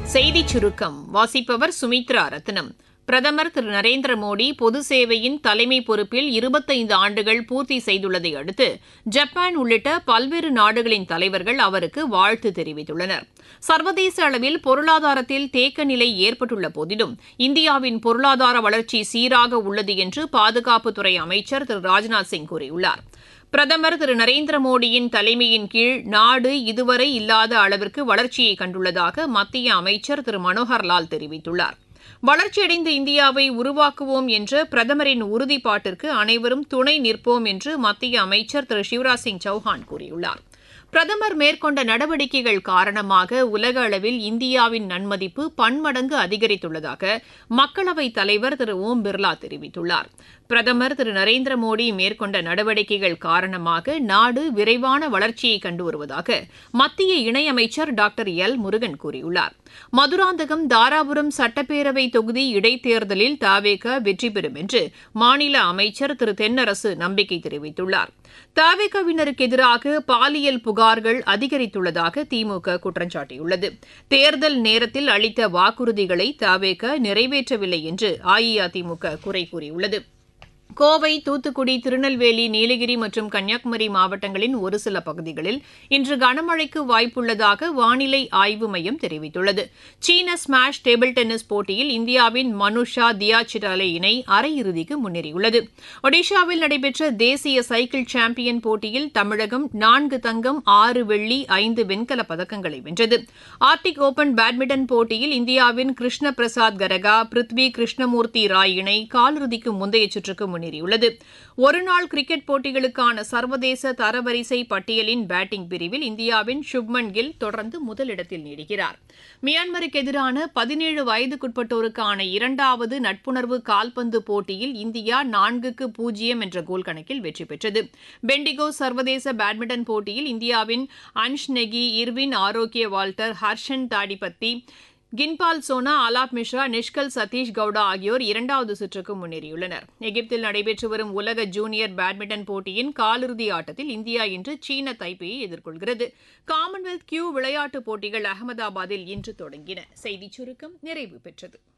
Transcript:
செய்திச் சுருக்கம் வாசிப்பவர் சுமித்ரா ரத்னம் பிரதமர் திரு நரேந்திர மோடி பொது சேவையின் தலைமை பொறுப்பில் இருபத்தைந்து ஆண்டுகள் பூர்த்தி செய்துள்ளதை அடுத்து ஜப்பான் உள்ளிட்ட பல்வேறு நாடுகளின் தலைவர்கள் அவருக்கு வாழ்த்து தெரிவித்துள்ளனர் சர்வதேச அளவில் பொருளாதாரத்தில் தேக்க நிலை ஏற்பட்டுள்ள போதிலும் இந்தியாவின் பொருளாதார வளர்ச்சி சீராக உள்ளது என்று பாதுகாப்புத்துறை அமைச்சர் திரு ராஜ்நாத் சிங் கூறியுள்ளார் பிரதமர் திரு நரேந்திர மோடியின் தலைமையின் கீழ் நாடு இதுவரை இல்லாத அளவிற்கு வளர்ச்சியை கண்டுள்ளதாக மத்திய அமைச்சர் திரு மனோகர்லால் தெரிவித்துள்ளார் வளர்ச்சியடைந்த இந்தியாவை உருவாக்குவோம் என்ற பிரதமரின் உறுதிப்பாட்டிற்கு அனைவரும் துணை நிற்போம் என்று மத்திய அமைச்சர் திரு சிவராஜ் சிங் சௌஹான் கூறியுள்ளார் பிரதமர் மேற்கொண்ட நடவடிக்கைகள் காரணமாக உலக அளவில் இந்தியாவின் நன்மதிப்பு பன்மடங்கு அதிகரித்துள்ளதாக மக்களவைத் தலைவர் திரு ஓம் பிர்லா தெரிவித்துள்ளார் பிரதமர் திரு நரேந்திர மோடி மேற்கொண்ட நடவடிக்கைகள் காரணமாக நாடு விரைவான வளர்ச்சியை கண்டு வருவதாக மத்திய இணையமைச்சர் டாக்டர் எல் முருகன் கூறியுள்ளார் மதுராந்தகம் தாராபுரம் சட்டப்பேரவை தொகுதி இடைத்தேர்தலில் தாவேக வெற்றி பெறும் என்று மாநில அமைச்சர் திரு தென்னரசு நம்பிக்கை தெரிவித்துள்ளார் தாவேகவினருக்கு எதிராக பாலியல் புகார்கள் அதிகரித்துள்ளதாக திமுக குற்றம் சாட்டியுள்ளது தேர்தல் நேரத்தில் அளித்த வாக்குறுதிகளை தாவேக நிறைவேற்றவில்லை என்று அஇஅதிமுக குறை கூறியுள்ளது கோவை தூத்துக்குடி திருநெல்வேலி நீலகிரி மற்றும் கன்னியாகுமரி மாவட்டங்களின் ஒரு சில பகுதிகளில் இன்று கனமழைக்கு வாய்ப்புள்ளதாக வானிலை ஆய்வு மையம் தெரிவித்துள்ளது சீன ஸ்மாஷ் டேபிள் டென்னிஸ் போட்டியில் இந்தியாவின் மனுஷா தியாச்சிடாலே இணை அரையிறுதிக்கு முன்னேறியுள்ளது ஒடிஷாவில் நடைபெற்ற தேசிய சைக்கிள் சாம்பியன் போட்டியில் தமிழகம் நான்கு தங்கம் ஆறு வெள்ளி ஐந்து வெண்கலப் பதக்கங்களை வென்றது ஆர்டிக் ஓபன் பேட்மிண்டன் போட்டியில் இந்தியாவின் கிருஷ்ண பிரசாத் கரகா பிருத்வி கிருஷ்ணமூர்த்தி ராய் இணை காலிறுதிக்கு முந்தைய சுற்றுக்கு முன்னேறியுள்ளது ஒருநாள் கிரிக்கெட் போட்டிகளுக்கான சர்வதேச தரவரிசை பட்டியலின் பேட்டிங் பிரிவில் இந்தியாவின் சுப்மன் கில் தொடர்ந்து முதலிடத்தில் நீடிக்கிறார் மியான்மருக்கு எதிரான பதினேழு வயதுக்குட்பட்டோருக்கான இரண்டாவது நட்புணர்வு கால்பந்து போட்டியில் இந்தியா நான்குக்கு பூஜ்ஜியம் என்ற கோல் கணக்கில் வெற்றி பெற்றது பெண்டிகோ சர்வதேச பேட்மிண்டன் போட்டியில் இந்தியாவின் அன்ஷ் நெகி இர்வின் ஆரோக்கிய வால்டர் ஹர்ஷன் தாடிபத்தி கின்பால் சோனா அலாப் மிஸ்ரா நிஷ்கல் சதீஷ் கவுடா ஆகியோர் இரண்டாவது சுற்றுக்கு முன்னேறியுள்ளனர் எகிப்தில் நடைபெற்று வரும் உலக ஜூனியர் பேட்மிண்டன் போட்டியின் காலிறுதி ஆட்டத்தில் இந்தியா இன்று சீன தைப்பேயை எதிர்கொள்கிறது காமன்வெல்த் கியூ விளையாட்டுப் போட்டிகள் அகமதாபாத்தில் இன்று தொடங்கின செய்திச் சுருக்கம் நிறைவு பெற்றது